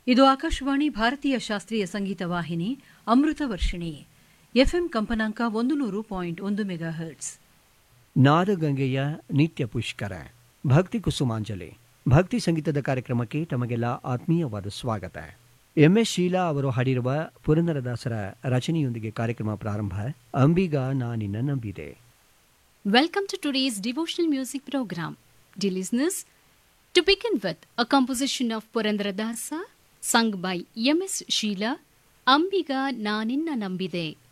ಇದು ಆಕಾಶವಾಣಿ ಭಾರತೀಯ ಶಾಸ್ತ್ರೀಯ ಸಂಗೀತ ವಾಹಿನಿ ಅಮೃತ ವರ್ಷಿಣಿ ಎಫ್ಎಂ ಕಂಪನಾಂಕ ಒಂದು ನೂರು ಪಾಯಿಂಟ್ ಒಂದು ಮೆಗಾ ಹರ್ಟ್ಸ್ ನಾದಗಂಗೆಯ ನಿತ್ಯ ಪುಷ್ಕರ ಭಕ್ತಿ ಕುಸುಮಾಂಜಲಿ ಭಕ್ತಿ ಸಂಗೀತದ ಕಾರ್ಯಕ್ರಮಕ್ಕೆ ತಮಗೆಲ್ಲ ಆತ್ಮೀಯವಾದ ಸ್ವಾಗತ ಎಂಎಸ್ ಶೀಲಾ ಅವರು ಹಾಡಿರುವ ಪುರಂದರದಾಸರ ರಚನೆಯೊಂದಿಗೆ ಕಾರ್ಯಕ್ರಮ ಪ್ರಾರಂಭ ಅಂಬಿಗ ನಾನಿನ್ನ ನಂಬಿದೆ Welcome to today's devotional music program. Dear listeners, to begin with, a composition of Purandaradasa sung by M.S. Sheila, Ambiga Naninna Nambide.